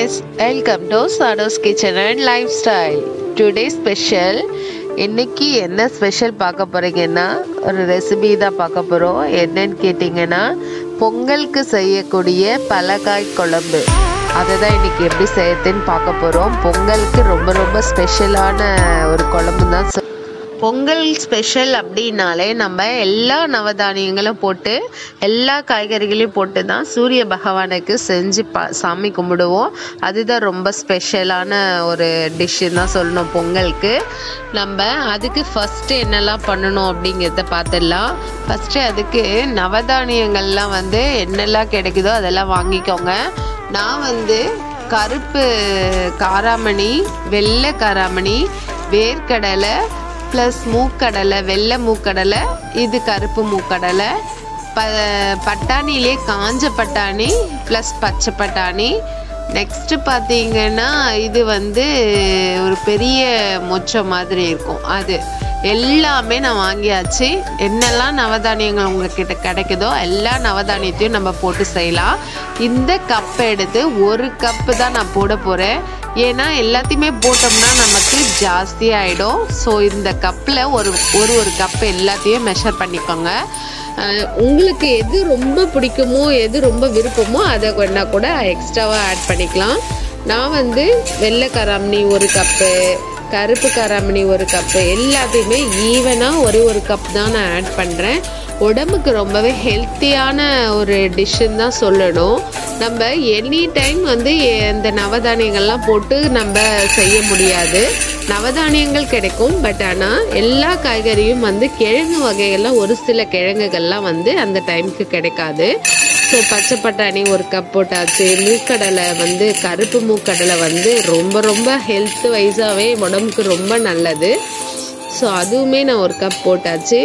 guys, welcome to Sado's Kitchen and Lifestyle. Today special இன்னைக்கு என்ன special பார்க்க போறீங்கன்னா ஒரு ரெசிபி தான் பார்க்க போகிறோம் என்னன்னு கேட்டிங்கன்னா பொங்கலுக்கு செய்யக்கூடிய பலகாய் குழம்பு அதை தான் இன்னைக்கு எப்படி செய்யறதுன்னு பார்க்க போகிறோம் பொங்கலுக்கு ரொம்ப ரொம்ப ஸ்பெஷலான ஒரு குழம்பு தான் சொ- பொங்கல் ஸ்பெஷல் அப்படின்னாலே நம்ம எல்லா நவதானியங்களும் போட்டு எல்லா காய்கறிகளையும் போட்டு தான் சூரிய பகவானுக்கு செஞ்சு ப சாமி கும்பிடுவோம் அதுதான் ரொம்ப ஸ்பெஷலான ஒரு டிஷ்ஷுன்னு தான் சொல்லணும் பொங்கலுக்கு நம்ம அதுக்கு ஃபஸ்ட்டு என்னெல்லாம் பண்ணணும் அப்படிங்கிறத பார்த்துடலாம் ஃபஸ்ட்டு அதுக்கு நவதானியங்கள்லாம் வந்து என்னெல்லாம் கிடைக்குதோ அதெல்லாம் வாங்கிக்கோங்க நான் வந்து கருப்பு காராமணி வெள்ளை காராமணி வேர்க்கடலை ப்ளஸ் மூக்கடலை வெள்ளை மூக்கடலை இது கருப்பு மூக்கடலை ப பட்டாணிலே காஞ்ச பட்டாணி ப்ளஸ் பச்சை பட்டாணி நெக்ஸ்ட்டு பார்த்தீங்கன்னா இது வந்து ஒரு பெரிய மொச்சை மாதிரி இருக்கும் அது எல்லாமே நான் வாங்கியாச்சு என்னெல்லாம் நவதானியங்கள் உங்ககிட்ட கிடைக்குதோ எல்லா நவதானியத்தையும் நம்ம போட்டு செய்யலாம் இந்த கப்பை எடுத்து ஒரு கப்பு தான் நான் போட போகிறேன் ஏன்னா எல்லாத்தையுமே போட்டோம்னா நமக்கு ஜாஸ்தி ஆகிடும் ஸோ இந்த கப்பில் ஒரு ஒரு ஒரு கப்பு எல்லாத்தையும் மெஷர் பண்ணிக்கோங்க அஹ் உங்களுக்கு எது ரொம்ப பிடிக்குமோ எது ரொம்ப விருப்பமோ அதை வேணா கூட எக்ஸ்ட்ராவாக ஆட் பண்ணிக்கலாம் நான் வந்து வெள்ளை கராமணி ஒரு கப்பு கருப்பு கராமணி ஒரு கப்பு எல்லாத்தையுமே ஈவனாக ஒரே ஒரு கப் தான் நான் ஆட் பண்ணுறேன் உடம்புக்கு ரொம்பவே ஹெல்த்தியான ஒரு டிஷ்ஷுன்னு தான் சொல்லணும் நம்ம எனி டைம் வந்து இந்த நவதானியங்கள்லாம் போட்டு நம்ம செய்ய முடியாது நவதானியங்கள் கிடைக்கும் பட் ஆனால் எல்லா காய்கறியும் வந்து கிழங்கு வகைகள்லாம் ஒரு சில கிழங்குகள்லாம் வந்து அந்த டைமுக்கு கிடைக்காது ஸோ பச்சை பட்டாணி ஒரு கப் போட்டாச்சு மூக்கடலை வந்து கருப்பு மூக்கடலை வந்து ரொம்ப ரொம்ப ஹெல்த் வைஸாகவே உடம்புக்கு ரொம்ப நல்லது ஸோ அதுவுமே நான் ஒரு கப் போட்டாச்சு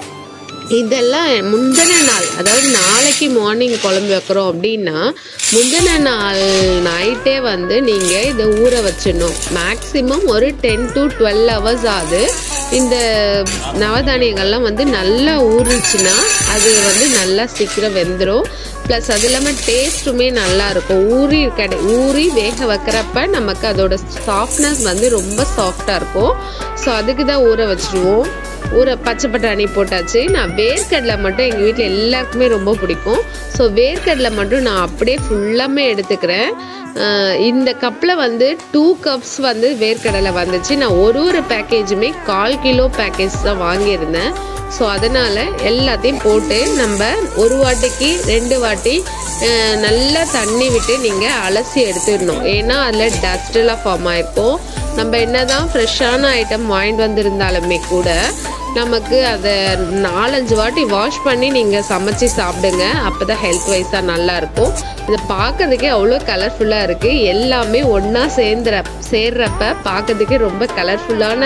இதெல்லாம் முந்தின நாள் அதாவது நாளைக்கு மார்னிங் குழம்பு வைக்கிறோம் அப்படின்னா முந்தின நாள் நைட்டே வந்து நீங்கள் இதை ஊற வச்சிடணும் மேக்ஸிமம் ஒரு டென் டு டுவெல் ஹவர்ஸ் ஆகுது இந்த நவதானியங்கள்லாம் வந்து நல்லா ஊறிச்சுன்னா அது வந்து நல்லா சீக்கிரம் வெந்துடும் ப்ளஸ் அது இல்லாமல் டேஸ்ட்டுமே நல்லா இருக்கும் ஊறி கடை ஊறி வேக வைக்கிறப்ப நமக்கு அதோட சாஃப்ட்னஸ் வந்து ரொம்ப சாஃப்டாக இருக்கும் ஸோ அதுக்கு தான் ஊற வச்சுருவோம் ஊற பச்சை பட்டாணி போட்டாச்சு நான் வேர்க்கடலை மட்டும் எங்கள் வீட்டில் எல்லாருக்குமே ரொம்ப பிடிக்கும் ஸோ வேர்க்கடலை மட்டும் நான் அப்படியே ஃபுல்லாமே எடுத்துக்கிறேன் ஆஹ் இந்த கப்பில் வந்து டூ கப்ஸ் வந்து வேர்க்கடலை வந்துச்சு நான் ஒரு ஒரு பேக்கேஜுமே கால் கிலோ பேக்கேஜ் தான் வாங்கியிருந்தேன் ஸோ அதனால் எல்லாத்தையும் போட்டு நம்ம ஒரு வாட்டிக்கு ரெண்டு வாட்டி ஆஹ் நல்லா தண்ணி விட்டு நீங்கள் அலசி எடுத்துடணும் ஏன்னா அதில் டஸ்ட்டெல்லாம் ஃபார்ம் ஆயிருக்கும் நம்ம என்னதான் ஃப்ரெஷ்ஷான ஐட்டம் வாங்கிட்டு வந்திருந்தாலுமே கூட நமக்கு அதை நாலஞ்சு வாட்டி வாஷ் பண்ணி நீங்கள் சமைச்சு சாப்பிடுங்க அப்போ தான் ஹெல்த் வைஸாக நல்லாயிருக்கும் இதை பார்க்கறதுக்கே அவ்வளோ கலர்ஃபுல்லாக இருக்குது எல்லாமே ஒன்றா சேர்ந்துற சேர்றப்ப பார்க்கறதுக்கே ரொம்ப கலர்ஃபுல்லான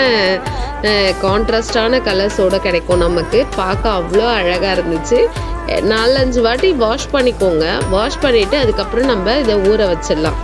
கான்ட்ராஸ்டான கலர்ஸோட கிடைக்கும் நமக்கு பார்க்க அவ்வளோ அழகாக இருந்துச்சு நாலஞ்சு வாட்டி வாஷ் பண்ணிக்கோங்க வாஷ் பண்ணிவிட்டு அதுக்கப்புறம் நம்ம இதை ஊற வச்சிடலாம்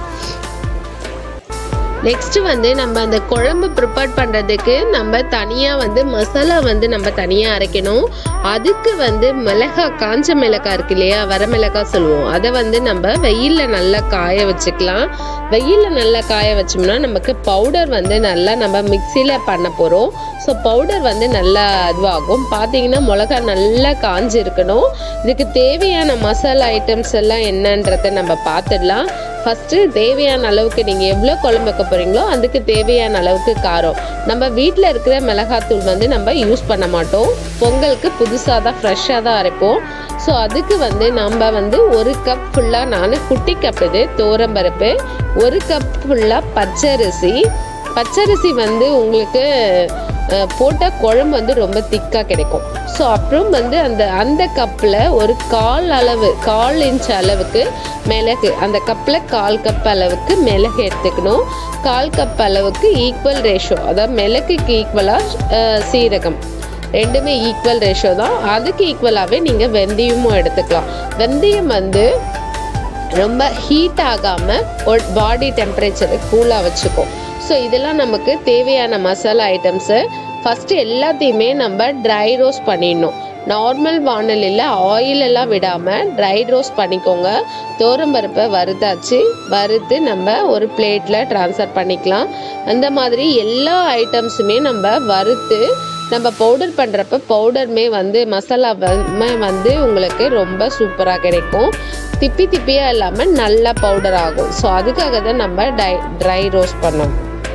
நெக்ஸ்ட் வந்து நம்ம அந்த குழம்பு ப்ரிப்பேர் பண்ணுறதுக்கு நம்ம தனியாக வந்து மசாலா வந்து நம்ம தனியாக அரைக்கணும் அதுக்கு வந்து மிளகா காஞ்ச மிளகாய் இருக்கு இல்லையா வர மிளகாய் சொல்லுவோம் அதை வந்து நம்ம வெயிலில் நல்லா காய வச்சுக்கலாம் வெயிலில் நல்லா காய வச்சோம்னா நமக்கு பவுடர் வந்து நல்லா நம்ம மிக்சியில் பண்ண போகிறோம் ஸோ பவுடர் வந்து நல்லா இதுவாகும் பார்த்தீங்கன்னா மிளகா நல்லா காஞ்சி இருக்கணும் இதுக்கு தேவையான மசாலா ஐட்டம்ஸ் எல்லாம் என்னன்றதை நம்ம பார்த்துடலாம் ஃபஸ்ட்டு தேவையான அளவுக்கு நீங்கள் எவ்வளோ குழம்பு வைக்க போகிறீங்களோ அதுக்கு தேவையான அளவுக்கு காரம் நம்ம வீட்டில் இருக்கிற மிளகாத்தூள் வந்து நம்ம யூஸ் பண்ண மாட்டோம் பொங்கலுக்கு புதுசாக தான் ஃப்ரெஷ்ஷாக தான் அரைப்போம் ஸோ அதுக்கு வந்து நம்ம வந்து ஒரு கப் ஃபுல்லாக நான் குட்டி கப் இது தோரம்பருப்பு ஒரு கப் ஃபுல்லாக பச்சரிசி பச்சரிசி வந்து உங்களுக்கு அஹ், போட்ட குழம்பு வந்து ரொம்ப திக்காக கிடைக்கும் ஸோ அப்புறம் வந்து அந்த அந்த கப்பில் ஒரு கால் அளவு கால் இன்ச் அளவுக்கு மிளகு அந்த கப்பில் கால் கப் அளவுக்கு மிளகு எடுத்துக்கணும் கால் கப் அளவுக்கு ஈக்குவல் ரேஷோ அதாவது மிளகுக்கு ஈக்குவலாக சீரகம் ரெண்டுமே ஈக்குவல் ரேஷோ தான் அதுக்கு ஈக்குவலாகவே நீங்கள் வெந்தயமும் எடுத்துக்கலாம் வெந்தயம் வந்து ரொம்ப ஹீட் ஆகாமல் பாடி டெம்பரேச்சரை கூலாக வச்சுக்கும் ஸோ இதெல்லாம் நமக்கு தேவையான மசாலா ஐட்டம்ஸு ஃபஸ்ட்டு எல்லாத்தையுமே நம்ம ட்ரை ரோஸ்ட் பண்ணிடணும் நார்மல் வானலில் ஆயில் எல்லாம் விடாமல் ட்ரை ரோஸ்ட் பண்ணிக்கோங்க பருப்பை வறுத்தாச்சு வறுத்து நம்ம ஒரு பிளேட்டில் ட்ரான்ஸ்ஃபர் பண்ணிக்கலாம் அந்த மாதிரி எல்லா ஐட்டம்ஸுமே நம்ம வறுத்து நம்ம பவுடர் பண்ணுறப்ப பவுடருமே வந்து மசாலா வந்து உங்களுக்கு ரொம்ப சூப்பராக கிடைக்கும் திப்பி திப்பியாக இல்லாமல் நல்லா பவுடர் ஆகும் ஸோ அதுக்காக தான் நம்ம டை ட்ரை ரோஸ்ட் பண்ணோம்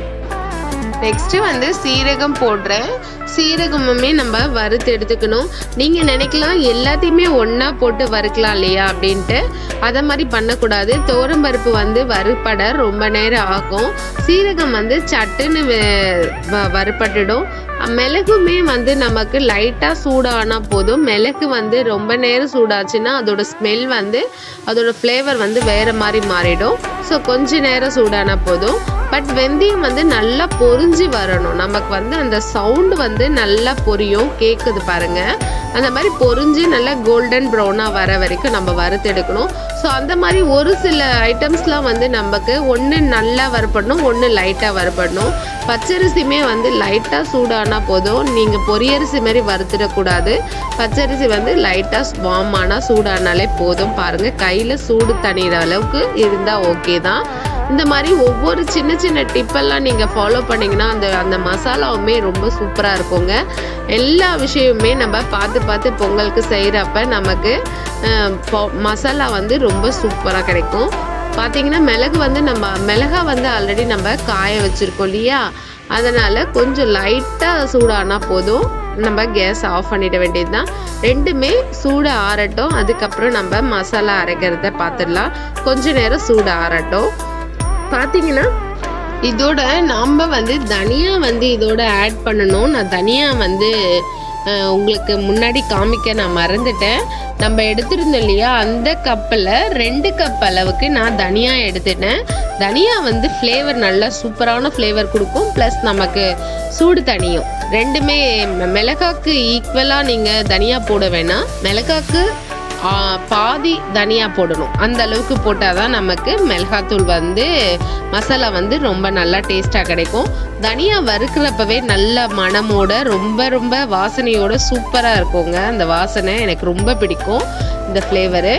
நெக்ஸ்ட்டு வந்து சீரகம் போடுறேன் சீரகமுமே நம்ம வறுத்து எடுத்துக்கணும் நீங்கள் நினைக்கலாம் எல்லாத்தையுமே ஒன்றா போட்டு வறுக்கலாம் இல்லையா அப்படின்ட்டு அதை மாதிரி பண்ணக்கூடாது பருப்பு வந்து வறுப்பட ரொம்ப நேரம் ஆகும் சீரகம் வந்து சட்டுன்னு வறுப்பட்டுடும் மிளகுமே வந்து நமக்கு லைட்டாக சூடானா போதும் மிளகு வந்து ரொம்ப நேரம் சூடாச்சுன்னா அதோட ஸ்மெல் வந்து அதோட ஃப்ளேவர் வந்து வேறு மாதிரி மாறிடும் ஸோ கொஞ்ச நேரம் சூடானா போதும் பட் வெந்தயம் வந்து நல்லா பொரிஞ்சு வரணும் நமக்கு வந்து அந்த சவுண்டு வந்து நல்லா பொரியும் கேட்குது பாருங்க அந்த மாதிரி பொரிஞ்சு நல்லா கோல்டன் ப்ரௌனாக வர வரைக்கும் நம்ம வறுத்தெடுக்கணும் ஸோ அந்த மாதிரி ஒரு சில ஐட்டம்ஸ்லாம் வந்து நமக்கு ஒன்று நல்லா வறுப்படணும் ஒன்று லைட்டாக வறுப்படணும் பச்சரிசியுமே வந்து லைட்டாக சூடானா போதும் நீங்கள் பொரியரிசி மாதிரி வறுத்துடக்கூடாது பச்சரிசி வந்து லைட்டாக வார்ம் ஆனால் சூடானாலே போதும் பாருங்கள் கையில் சூடு தணிகிற அளவுக்கு இருந்தால் ஓகே தான் இந்த மாதிரி ஒவ்வொரு சின்ன சின்ன டிப்பெல்லாம் நீங்கள் ஃபாலோ பண்ணிங்கன்னா அந்த அந்த மசாலாவுமே ரொம்ப சூப்பராக இருக்குங்க எல்லா விஷயமுமே நம்ம பார்த்து பார்த்து பொங்கலுக்கு செய்கிறப்ப நமக்கு மசாலா வந்து ரொம்ப சூப்பராக கிடைக்கும் பார்த்தீங்கன்னா மிளகு வந்து நம்ம மிளகா வந்து ஆல்ரெடி நம்ம காய வச்சுருக்கோம் இல்லையா அதனால் கொஞ்சம் லைட்டாக சூடானா போதும் நம்ம கேஸ் ஆஃப் பண்ணிட வேண்டியது தான் ரெண்டுமே சூடு ஆறட்டும் அதுக்கப்புறம் நம்ம மசாலா அரைக்கிறத பார்த்துடலாம் கொஞ்ச நேரம் சூடு ஆறட்டும் பார்த்தீங்கன்னா இதோட நாம் வந்து தனியா வந்து இதோட ஆட் பண்ணணும் நான் தனியா வந்து உங்களுக்கு முன்னாடி காமிக்க நான் மறந்துட்டேன் நம்ம எடுத்திருந்தோம் இல்லையா அந்த கப்பில் ரெண்டு கப் அளவுக்கு நான் தனியா எடுத்துட்டேன் தனியா வந்து ஃப்ளேவர் நல்லா சூப்பரான ஃப்ளேவர் கொடுக்கும் ப்ளஸ் நமக்கு சூடு தனியும் ரெண்டுமே மிளகாக்கு ஈக்குவலாக நீங்கள் தனியா போட வேணாம் மிளகாக்கு பாதி தனியா போடணும் அந்த அளவுக்கு போட்டால் தான் நமக்கு மிளகாத்தூள் வந்து மசாலா வந்து ரொம்ப நல்லா டேஸ்ட்டாக கிடைக்கும் தனியா வறுக்கிறப்பவே நல்ல மணமோட ரொம்ப ரொம்ப வாசனையோட சூப்பராக இருக்குங்க அந்த வாசனை எனக்கு ரொம்ப பிடிக்கும் இந்த ஃப்ளேவரு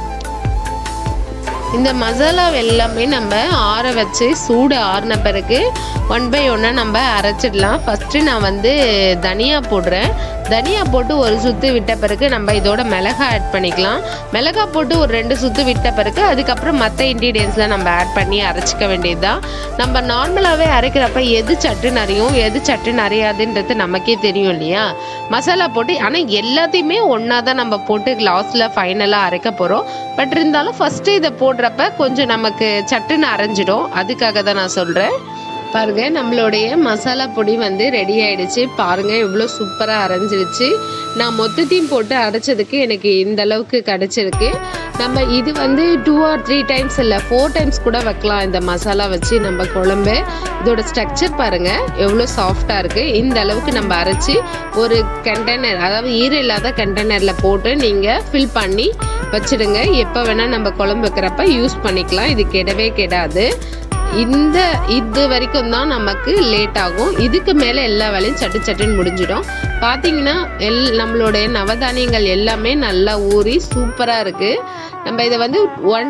இந்த மசாலா எல்லாமே நம்ம ஆற வச்சு சூடு ஆறின பிறகு ஒன் பை ஒன்னாக நம்ம அரைச்சிடலாம் ஃபஸ்ட்டு நான் வந்து தனியா போடுறேன் தனியா போட்டு ஒரு சுத்து விட்ட பிறகு நம்ம இதோட மிளகா ஆட் பண்ணிக்கலாம் மிளகா போட்டு ஒரு ரெண்டு சுத்து விட்ட பிறகு அதுக்கப்புறம் மற்ற இன்க்ரீடியன்ஸ்லாம் நம்ம ஆட் பண்ணி அரைச்சிக்க வேண்டியதுதான் நம்ம நார்மலாகவே அரைக்கிறப்ப எது சட்டு நிறையும் எது சட்டு நிறையாதுன்றது நமக்கே தெரியும் இல்லையா மசாலா போட்டு ஆனால் எல்லாத்தையுமே ஒன்றா தான் நம்ம போட்டு லாஸ்ட்டில் ஃபைனலாக அரைக்க போகிறோம் பட் இருந்தாலும் ஃபஸ்ட்டு இதை போடுறப்ப கொஞ்சம் நமக்கு சட்டுன்னு அரைஞ்சிடும் அதுக்காக தான் நான் சொல்கிறேன் பாருங்க நம்மளுடைய மசாலா பொடி வந்து ரெடி ஆயிடுச்சு பாருங்க எவ்வளோ சூப்பராக அரைஞ்சிருச்சு நான் மொத்தத்தையும் போட்டு அரைச்சதுக்கு எனக்கு இந்த அளவுக்கு கிடைச்சிருக்கு நம்ம இது வந்து டூ ஆர் த்ரீ டைம்ஸ் இல்லை ஃபோர் டைம்ஸ் கூட வைக்கலாம் இந்த மசாலா வச்சு நம்ம குழம்பு இதோட ஸ்ட்ரக்சர் பாருங்க எவ்வளோ சாஃப்டாக இருக்கு இந்த அளவுக்கு நம்ம அரைச்சி ஒரு கண்டெய்னர் அதாவது ஈர இல்லாத கண்டெய்னரில் போட்டு நீங்கள் ஃபில் பண்ணி வச்சிடுங்க எப்போ வேணால் நம்ம குழம்பு வைக்கிறப்ப யூஸ் பண்ணிக்கலாம் இது கெடவே கெடாது இந்த இது வரைக்கும் தான் நமக்கு லேட் ஆகும் இதுக்கு மேலே எல்லா வேலையும் சட்டு சட்டுன்னு முடிஞ்சிடும் பார்த்தீங்கன்னா எல் நம்மளுடைய நவதானியங்கள் எல்லாமே நல்லா ஊறி சூப்பராக இருக்குது நம்ம இதை வந்து ஒன்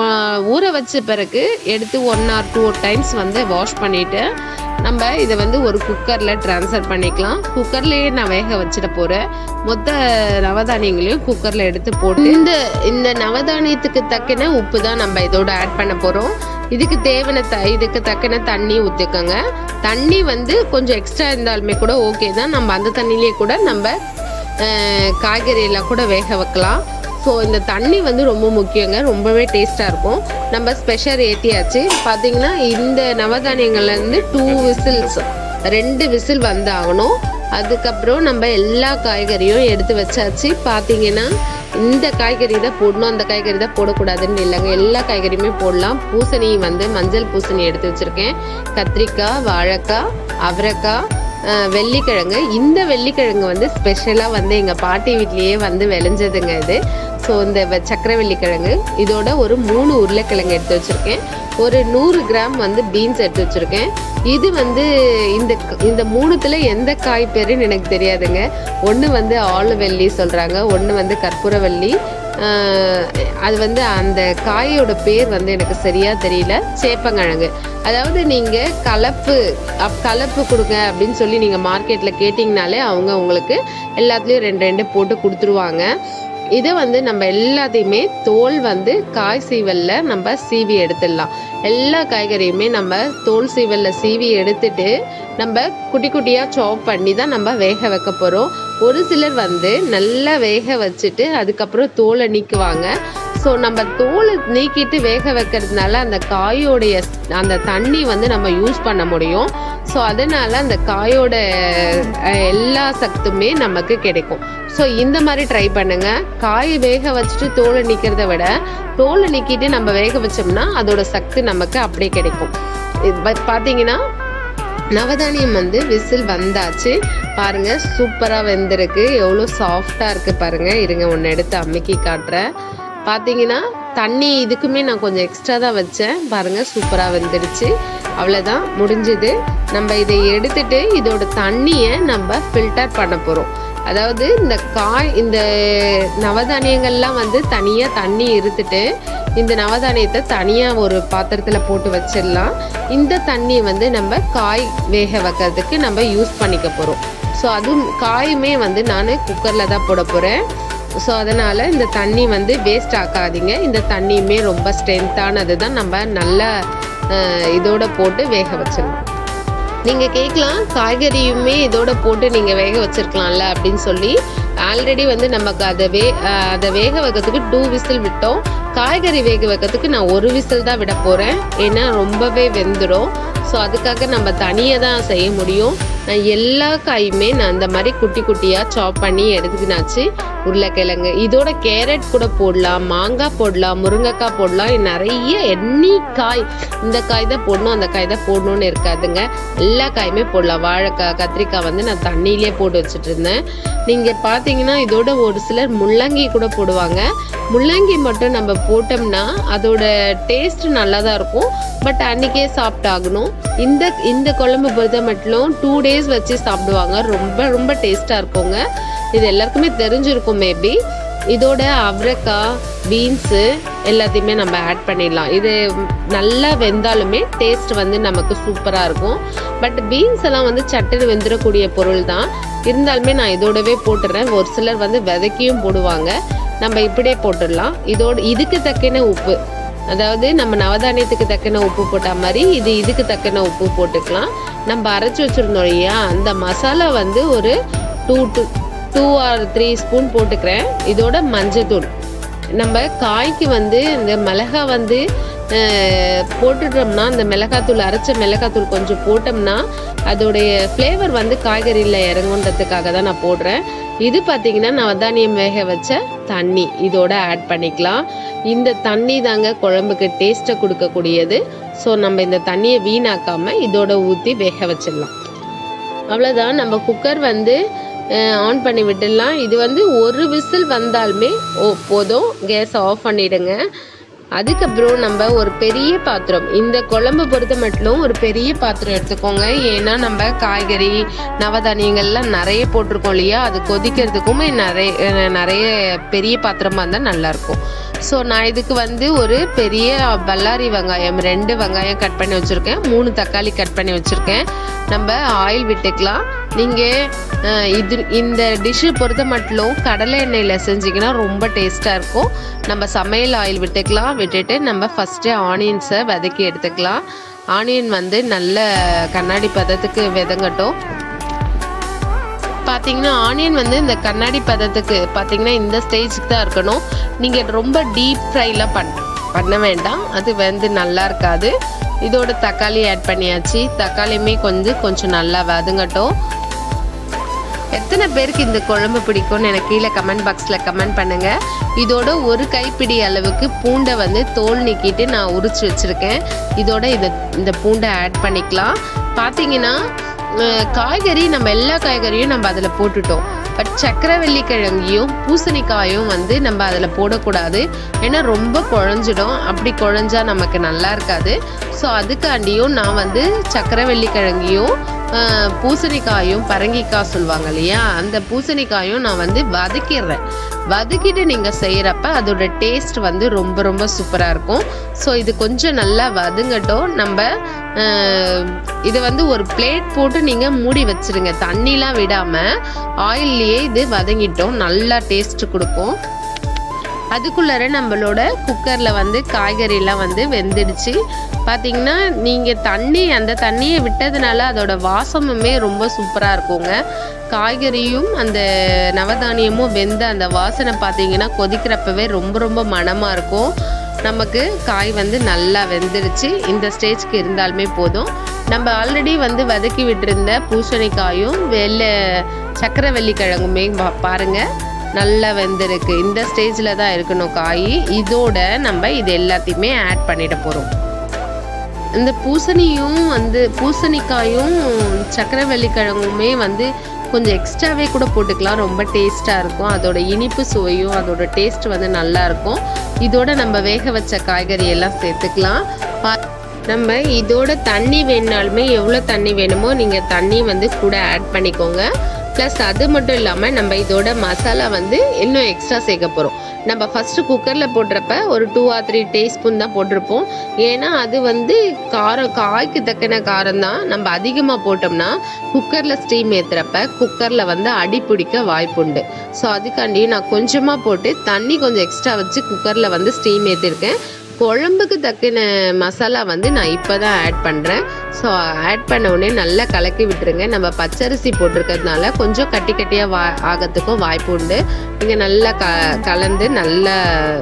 ஊற வச்ச பிறகு எடுத்து ஒன் ஆர் டூ டைம்ஸ் வந்து வாஷ் பண்ணிவிட்டு நம்ம இதை வந்து ஒரு குக்கரில் ட்ரான்ஸ்ஃபர் பண்ணிக்கலாம் குக்கர்லேயே நான் வேக வச்சிட போகிறேன் மொத்த நவதானியங்களையும் குக்கரில் எடுத்து போட்டு இந்த இந்த நவதானியத்துக்கு தக்கன உப்பு தான் நம்ம இதோட ஆட் பண்ண போகிறோம் இதுக்கு தேவையான த இதுக்கு தக்கன தண்ணி ஊற்றிக்கோங்க தண்ணி வந்து கொஞ்சம் எக்ஸ்ட்ரா இருந்தாலுமே கூட ஓகே தான் நம்ம அந்த தண்ணியிலே கூட நம்ம காய்கறியெல்லாம் கூட வேக வைக்கலாம் ஸோ இந்த தண்ணி வந்து ரொம்ப முக்கியங்க ரொம்பவே டேஸ்ட்டாக இருக்கும் நம்ம ஸ்பெஷல் ஏற்றியாச்சு பார்த்தீங்கன்னா இந்த நவதானியங்கள்லேருந்து டூ விசில்ஸ் ரெண்டு விசில் வந்து ஆகணும் அதுக்கப்புறம் நம்ம எல்லா காய்கறியும் எடுத்து வச்சாச்சு பார்த்தீங்கன்னா இந்த காய்கறி தான் போடணும் அந்த காய்கறி தான் போடக்கூடாதுன்னு இல்லைங்க எல்லா காய்கறியுமே போடலாம் பூசணி வந்து மஞ்சள் பூசணி எடுத்து வச்சுருக்கேன் கத்திரிக்காய் வாழைக்காய் அவரைக்காய் வெள்ளிக்கிழங்கு இந்த வெள்ளிக்கிழங்கு வந்து ஸ்பெஷலாக வந்து எங்கள் பாட்டி வீட்லேயே வந்து விளைஞ்சதுங்க இது ஸோ இந்த வ- சக்கரவள்ளி கிழங்கு இதோட ஒரு மூணு உருளைக்கிழங்கு எடுத்து வச்சுருக்கேன் ஒரு நூறு கிராம் வந்து பீன்ஸ் எடுத்து வச்சுருக்கேன் இது வந்து இந்த க- இந்த மூணுத்தில் எந்த காய் பேருன்னு எனக்கு தெரியாதுங்க ஒன்று வந்து ஆளுவல்லி சொல்கிறாங்க ஒன்று வந்து கற்பூரவல்லி ஆஹ் அது வந்து அந்த காயோட பேர் வந்து எனக்கு சரியாக தெரியல சேப்பங்கிழங்கு அதாவது நீங்கள் கலப்பு அப் கலப்பு கொடுங்க அப்படின்னு சொல்லி நீங்கள் மார்க்கெட்டில் கேட்டிங்கனாலே அவங்க உங்களுக்கு எல்லாத்துலேயும் ரெண்டு ரெண்டு போட்டு கொடுத்துருவாங்க இதை வந்து நம்ம எல்லாத்தையுமே தோல் வந்து காய் சீவல்ல நம்ம சீவி எடுத்துடலாம் எல்லா காய்கறியுமே நம்ம தோல் சீவல்ல சீவி எடுத்துட்டு நம்ம குட்டி குட்டியாக சாப் பண்ணி தான் நம்ம வேக வைக்க போகிறோம் ஒரு சிலர் வந்து நல்லா வேக வச்சுட்டு அதுக்கப்புறம் தோலை நீக்குவாங்க ஸோ நம்ம தோலை நீக்கிட்டு வேக வைக்கிறதுனால அந்த காயோடைய அந்த தண்ணி வந்து நம்ம யூஸ் பண்ண முடியும் ஸோ அதனால அந்த காயோட அஹ், எல்லா சத்துமே நமக்கு கிடைக்கும் ஸோ இந்த மாதிரி ட்ரை பண்ணுங்க காய் வேக வச்சுட்டு தோலை நீக்கிறத விட தோலை நீக்கிட்டு நம்ம வேக வச்சோம்னா அதோட சக்தி நமக்கு அப்படியே கிடைக்கும் இது பா- பார்த்தீங்கன்னா நவதானியம் வந்து விசில் வந்தாச்சு பாருங்க சூப்பரா வெந்திருக்கு எவ்வளோ சாஃப்டா இருக்கு பாருங்க இருங்க ஒன்று எடுத்து அமுக்கி காட்டுறேன் பார்த்தீங்கன்னா தண்ணி இதுக்குமே நான் கொஞ்சம் எக்ஸ்ட்ரா தான் வச்சேன் பாருங்க சூப்பரா வெந்துடுச்சு அவ்வளோதான் முடிஞ்சுது நம்ம இதை எடுத்துட்டு இதோட தண்ணியை நம்ம ஃபில்டர் பண்ண போகிறோம் அதாவது இந்த காய் இந்த நவதானியங்கள்லாம் வந்து தனியாக தண்ணி இருத்துட்டு இந்த நவதானியத்தை தனியாக ஒரு பாத்திரத்தில் போட்டு வச்சிடலாம் இந்த தண்ணி வந்து நம்ம காய் வேக வைக்கிறதுக்கு நம்ம யூஸ் பண்ணிக்க போகிறோம் ஸோ அதுவும் காயுமே வந்து நான் குக்கரில் தான் போட போகிறேன் ஸோ அதனால் இந்த தண்ணி வந்து வேஸ்ட் ஆக்காதீங்க இந்த தண்ணியுமே ரொம்ப ஸ்ட்ரென்த்தானது தான் நம்ம நல்லா அஹ், இதோட போட்டு வேக வச்சிடலாம் நீங்கள் கேட்கலாம் காய்கறியுமே இதோட போட்டு நீங்கள் வேக வச்சிருக்கலாம்ல அப்படின்னு சொல்லி ஆல்ரெடி வந்து நமக்கு அதை வே அஹ் அதை வேக வைக்கிறதுக்கு டூ விசில் விட்டோம் காய்கறி வேக வைக்கிறதுக்கு நான் ஒரு விசில் தான் விட போகிறேன் ஏன்னா ரொம்பவே வெந்துடும் ஸோ அதுக்காக நம்ம தனியாக தான் செய்ய முடியும் நான் எல்லா காயுமே நான் இந்த மாதிரி குட்டி குட்டியாக சாப் பண்ணி எடுத்துக்கினாச்சு உருளைக்கிழங்கு இதோட கேரட் கூட போடலாம் மாங்காய் போடலாம் முருங்கைக்காய் போடலாம் நிறைய எண்ணி காய் இந்த காய் தான் போடணும் அந்த காய் தான் போடணும்னு இருக்காதுங்க எல்லா காயுமே போடலாம் வாழைக்காய் கத்திரிக்காய் வந்து நான் தண்ணியிலே போட்டு வச்சுட்டு இருந்தேன் நீங்கள் பார்த்தீங்கன்னா இதோட ஒரு சிலர் முள்ளங்கி கூட போடுவாங்க முள்ளங்கி மட்டும் நம்ம போட்டோம்னா அதோட டேஸ்ட் நல்லா தான் இருக்கும் பட் அன்னைக்கே சாப்பிட்டாகணும் இந்த இந்த குழம்பு பொறுத்த மட்டும் டூ டேஸ் வச்சு சாப்பிடுவாங்க ரொம்ப ரொம்ப டேஸ்ட்டாக இருக்குங்க இது எல்லாருக்குமே தெரிஞ்சிருக்கும் மேபி இதோட அவரைக்காய் பீன்ஸு எல்லாத்தையுமே நம்ம ஆட் பண்ணிடலாம் இது நல்லா வெந்தாலுமே டேஸ்ட் வந்து நமக்கு சூப்பராக இருக்கும் பட் பீன்ஸ் எல்லாம் வந்து சட்டுன்னு வெந்துடக்கூடிய பொருள் தான் இருந்தாலுமே நான் இதோடவே போட்டுறேன் ஒரு சிலர் வந்து விதைக்கியும் போடுவாங்க நம்ம இப்படியே போட்டுடலாம் இதோட இதுக்கு தக்கன உப்பு அதாவது நம்ம நவதானியத்துக்கு தக்கன உப்பு போட்ட மாதிரி இது இதுக்கு தக்கன உப்பு போட்டுக்கலாம் நம்ம அரைச்சி வச்சிருந்தோம் இல்லையா அந்த மசாலா வந்து ஒரு two two two or three spoon போட்டுக்கிறேன் இதோட மஞ்சத்தூள் நம்ம காய்க்கு வந்து இந்த மிளகா வந்து அஹ், போட்டுட்டோம்னா அந்த மிளகாத்தூள் அரைச்ச மிளகாத்தூள் கொஞ்சம் போட்டோம்னா அதோடைய ஃப்ளேவர் வந்து காய்கறியில் இறங்குன்றதுக்காக தான் நான் போடுறேன் இது பார்த்தீங்கன்னா நவதானியம் வேக வச்ச தண்ணி இதோட ஆட் பண்ணிக்கலாம் இந்த தண்ணி தாங்க குழம்புக்கு டேஸ்ட்டை கொடுக்கக்கூடியது ஸோ நம்ம இந்த தண்ணியை வீணாக்காமல் இதோட ஊற்றி வேக வச்சிடலாம் அவ்வளோதான் நம்ம குக்கர் வந்து ஆன் பண்ணி விட்டுடலாம் இது வந்து ஒரு விசில் வந்தாலுமே ஓ போதும் கேஸ் ஆஃப் பண்ணிடுங்க அதுக்கப்புறம் நம்ம ஒரு பெரிய பாத்திரம் இந்த குழம்பு பொறுத்த மட்டும் ஒரு பெரிய பாத்திரம் எடுத்துக்கோங்க ஏன்னா நம்ம காய்கறி நவதானியங்கள்லாம் நிறைய போட்டிருக்கோம் இல்லையா அது கொதிக்கிறதுக்குமே நிறைய அஹ், நிறைய பெரிய பாத்திரமா இருந்தால் நல்லாயிருக்கும் ஸோ நான் இதுக்கு வந்து ஒரு பெரிய பல்லாரி வெங்காயம் ரெண்டு வெங்காயம் கட் பண்ணி வச்சுருக்கேன் மூணு தக்காளி கட் பண்ணி வச்சுருக்கேன் நம்ம ஆயில் விட்டுக்கலாம் நீங்கள் இது இந்த டிஷ்ஷு பொறுத்த மட்டும் கடலை எண்ணெயில் செஞ்சிங்கன்னா ரொம்ப டேஸ்ட்டாக இருக்கும் நம்ம சமையல் ஆயில் விட்டுக்கலாம் விட்டுட்டு நம்ம ஃபஸ்ட்டு ஆனியன்ஸை வதக்கி எடுத்துக்கலாம் ஆனியன் வந்து நல்ல கண்ணாடி பதத்துக்கு விதங்கட்டும் பார்த்தீங்கன்னா ஆனியன் வந்து இந்த கண்ணாடி பதத்துக்கு பார்த்தீங்கன்னா இந்த ஸ்டேஜுக்கு தான் இருக்கணும் நீங்கள் ரொம்ப டீப் ஃப்ரைலாம் பண் பண்ண வேண்டாம் அது வந்து நல்லா இருக்காது இதோட தக்காளி ஆட் பண்ணியாச்சு தக்காளியுமே கொஞ்சம் கொஞ்சம் நல்லா வதங்கட்டும் எத்தனை பேருக்கு இந்த குழம்பு பிடிக்கும்னு எனக்கு கீழே கமெண்ட் பாக்ஸில் கமெண்ட் பண்ணுங்க இதோட ஒரு கைப்பிடி அளவுக்கு பூண்டை வந்து தோல் நீக்கிட்டு நான் உரிச்சு வச்சிருக்கேன் இதோட இதை இந்த பூண்டை ஆட் பண்ணிக்கலாம் பார்த்தீங்கன்னா அஹ், காய்கறி நம்ம எல்லா காய்கறியும் நம்ம அதில் போட்டுட்டோம் பட் சக்கரவள்ளி கிழங்கையும் பூசணிக்காயும் வந்து நம்ம அதில் போடக்கூடாது ஏன்னா ரொம்ப குழஞ்சிடும் அப்படி குழஞ்சா நமக்கு நல்லா இருக்காது ஸோ அதுக்காண்டியும் நான் வந்து சக்கரவள்ளி கிழங்கையும் அஹ், பூசணிக்காயும் பரங்கிக்காய் சொல்லுவாங்க இல்லையா அந்த பூசணிக்காயும் நான் வந்து வதக்கிடுறேன் வதக்கிட்டு நீங்கள் செய்கிறப்ப அதோட டேஸ்ட் வந்து ரொம்ப ரொம்ப சூப்பராக இருக்கும் ஸோ இது கொஞ்சம் நல்லா வதங்கட்டும் நம்ம அஹ், இதை வந்து ஒரு பிளேட் போட்டு நீங்கள் மூடி வச்சிருங்க தண்ணிலாம் விடாமல் ஆயில்லையே இது வதங்கிட்டோம் நல்லா டேஸ்ட் கொடுக்கும் அதுக்குள்ளார நம்மளோட குக்கரில் வந்து காய்கறிலாம் வந்து வெந்துடுச்சு பார்த்தீங்கன்னா நீங்கள் தண்ணி அந்த தண்ணியை விட்டதுனால அதோட வாசமுமே ரொம்ப சூப்பராக இருக்குங்க காய்கறியும் அந்த நவதானியமும் வெந்த அந்த வாசனை பார்த்தீங்கன்னா கொதிக்கிறப்பவே ரொம்ப ரொம்ப மணமாக இருக்கும் நமக்கு காய் வந்து நல்லா வெந்துடுச்சு இந்த ஸ்டேஜ்க்கு இருந்தாலுமே போதும் நம்ம ஆல்ரெடி வந்து வதக்கி விட்டிருந்த பூசணிக்காயும் வெள்ளை சக்கரவள்ளி கிழங்குமே பா- பாருங்க நல்லா வெந்திருக்கு இந்த ஸ்டேஜில் தான் இருக்கணும் காய் இதோட நம்ம இது எல்லாத்தையுமே ஆட் பண்ணிட போகிறோம் இந்த பூசணியும் வந்து பூசணிக்காயும் சக்கரவள்ளி கிழங்குமே வந்து கொஞ்சம் எக்ஸ்ட்ராவே கூட போட்டுக்கலாம் ரொம்ப டேஸ்ட்டாக இருக்கும் அதோட இனிப்பு சுவையும் அதோட டேஸ்ட் வந்து நல்லா இருக்கும் இதோட நம்ம வேக வச்ச காய்கறி எல்லாம் சேர்த்துக்கலாம் பா- நம்ம இதோட தண்ணி வேணுனாலுமே எவ்வளோ தண்ணி வேணுமோ நீங்கள் தண்ணி வந்து கூட ஆட் பண்ணிக்கோங்க ப்ளஸ் அது மட்டும் இல்லாமல் நம்ம இதோட மசாலா வந்து இன்னும் எக்ஸ்ட்ரா சேர்க்க போகிறோம் நம்ம ஃபஸ்ட்டு குக்கரில் போடுறப்ப ஒரு டூ ஆர் த்ரீ டீஸ்பூன் தான் போட்டிருப்போம் ஏன்னா அது வந்து காரம் காய்க்கு தக்கன காரம் தான் நம்ம அதிகமாக போட்டோம்னா குக்கரில் ஸ்டீம் ஏற்றுறப்ப குக்கரில் வந்து அடி பிடிக்க வாய்ப்புண்டு ஸோ அதுக்காண்டி நான் கொஞ்சமாக போட்டு தண்ணி கொஞ்சம் எக்ஸ்ட்ரா வச்சு குக்கரில் வந்து ஸ்டீம் ஏற்றிருக்கேன் குழம்புக்கு தக்கின மசாலா வந்து நான் இப்போ தான் ஆட் பண்ணுறேன் ஸோ ஆட் பண்ண உடனே நல்லா கலக்கி விட்டுருங்க நம்ம பச்சரிசி போட்டிருக்கிறதுனால கொஞ்சம் கட்டி கட்டியாக வா ஆகிறதுக்கும் வாய்ப்பு உண்டு நீங்கள் நல்லா க கலந்து நல்லா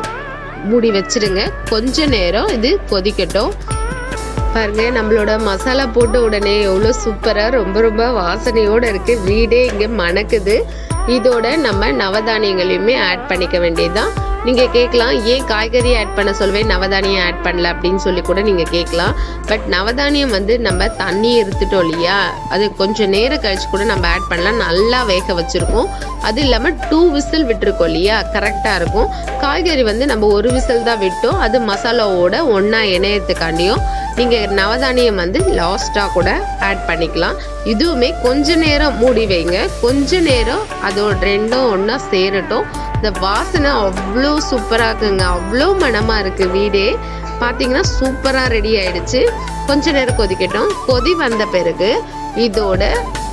மூடி வச்சிடுங்க கொஞ்ச நேரம் இது கொதிக்கட்டும் பாருங்க நம்மளோட மசாலா போட்ட உடனே எவ்வளோ சூப்பராக ரொம்ப ரொம்ப வாசனையோடு இருக்கு வீடே இங்கே மணக்குது இதோட நம்ம நவதானியங்களையுமே ஆட் பண்ணிக்க வேண்டியதுதான் நீங்கள் கேட்கலாம் ஏன் காய்கறி ஆட் பண்ண சொல்வேன் நவதானியம் ஆட் பண்ணல அப்படின்னு சொல்லி கூட நீங்கள் கேட்கலாம் பட் நவதானியம் வந்து நம்ம தண்ணி எடுத்துட்டோம் இல்லையா அது கொஞ்சம் நேரம் கழிச்சு கூட நம்ம ஆட் பண்ணலாம் நல்லா வேக வச்சுருக்கோம் அது இல்லாமல் டூ விசில் விட்டுருக்கோம் இல்லையா கரெக்டாக இருக்கும் காய்கறி வந்து நம்ம ஒரு விசில் தான் விட்டோம் அது மசாலாவோட ஒன்றா இணையத்துக்காண்டியும் நீங்கள் நவதானியம் வந்து லாஸ்ட்டாக கூட ஆட் பண்ணிக்கலாம் இதுவுமே கொஞ்ச நேரம் மூடி வைங்க கொஞ்ச நேரம் அதோட ரெண்டும் ஒன்றா சேரட்டும் இந்த வாசனை அவ்வளோ சூப்பராக இருக்குங்க அவ்வளோ மணமாக இருக்குது வீடே பார்த்தீங்கன்னா சூப்பராக ரெடி ஆயிடுச்சு கொஞ்ச நேரம் கொதிக்கட்டும் கொதி வந்த பிறகு இதோட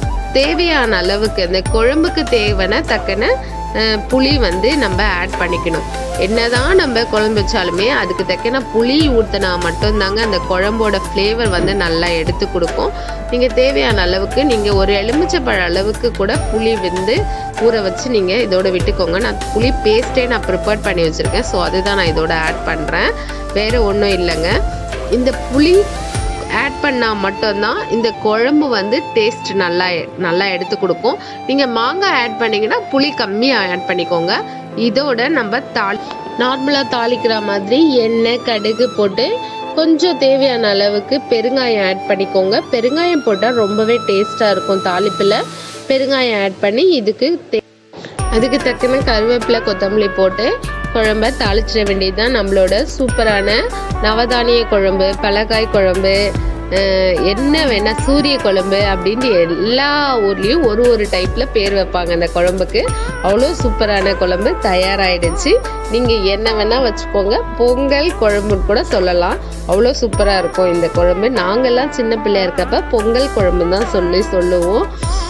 தேவையான அளவுக்கு இந்த குழம்புக்கு தேவையான தக்கன அஹ், புளி வந்து நம்ம ஆட் பண்ணிக்கணும் என்னதான் நம்ம குழம்பு வச்சாலுமே அதுக்கு தக்கன புளி ஊற்றினா மட்டும்தாங்க அந்த குழம்போட ஃப்ளேவர் வந்து நல்லா எடுத்து கொடுக்கும் நீங்கள் தேவையான அளவுக்கு நீங்கள் ஒரு எலுமிச்சைப்பழ அளவுக்கு கூட புளி வந்து ஊற வச்சு நீங்கள் இதோட விட்டுக்கோங்க நான் புளி பேஸ்ட்டே நான் ப்ரிப்பேர் பண்ணி வச்சுருக்கேன் ஸோ அதுதான் நான் இதோட ஆட் பண்ணுறேன் வேறு ஒன்றும் இல்லைங்க இந்த புளி ஆட் பண்ணால் மட்டும்தான் இந்த குழம்பு வந்து டேஸ்ட் நல்லா நல்லா எடுத்து கொடுக்கும் நீங்கள் மாங்காய் ஆட் பண்ணீங்கன்னா புளி கம்மியாக ஆட் பண்ணிக்கோங்க இதோட நம்ம தாளி நார்மலாக தாளிக்கிற மாதிரி எண்ணெய் கடுகு போட்டு கொஞ்சம் தேவையான அளவுக்கு பெருங்காயம் ஆட் பண்ணிக்கோங்க பெருங்காயம் போட்டால் ரொம்பவே டேஸ்ட்டாக இருக்கும் தாளிப்பில் பெருங்காயம் ஆட் பண்ணி இதுக்கு தே அதுக்கு தக்கன கருவேப்பிலை கொத்தமல்லி போட்டு குழம்ப தாளிச்சிட வேண்டியது தான் நம்மளோட சூப்பரான நவதானிய குழம்பு பலகாய் குழம்பு அஹ், என்ன வேணா சூரிய குழம்பு அப்படின்ட்டு எல்லா ஊர்லேயும் ஒரு ஒரு டைப்பில் பேர் வைப்பாங்க அந்த குழம்புக்கு அவ்வளோ சூப்பரான குழம்பு தயாராகிடுச்சு நீங்கள் என்ன வேணால் வச்சுக்கோங்க பொங்கல் குழம்புன்னு கூட சொல்லலாம் அவ்வளோ சூப்பராக இருக்கும் இந்த குழம்பு நாங்கள்லாம் சின்ன பிள்ளையா இருக்கப்ப பொங்கல் குழம்பு தான் சொல்லி சொல்லுவோம்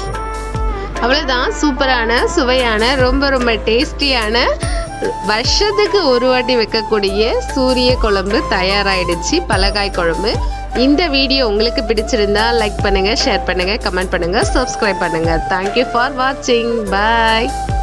அவ்வளோதான் சூப்பரான சுவையான ரொம்ப ரொம்ப டேஸ்டியான வருஷத்துக்கு ஒரு வாட்டி வைக்கக்கூடிய சூரிய குழம்பு தயாராயிடுச்சு பலகாய் குழம்பு இந்த வீடியோ உங்களுக்கு பிடிச்சிருந்தா லைக் பண்ணுங்க ஷேர் பண்ணுங்க கமெண்ட் பண்ணுங்க சப்ஸ்கிரைப் பண்ணுங்க தேங்க்யூ ஃபார் வாட்சிங் பாய்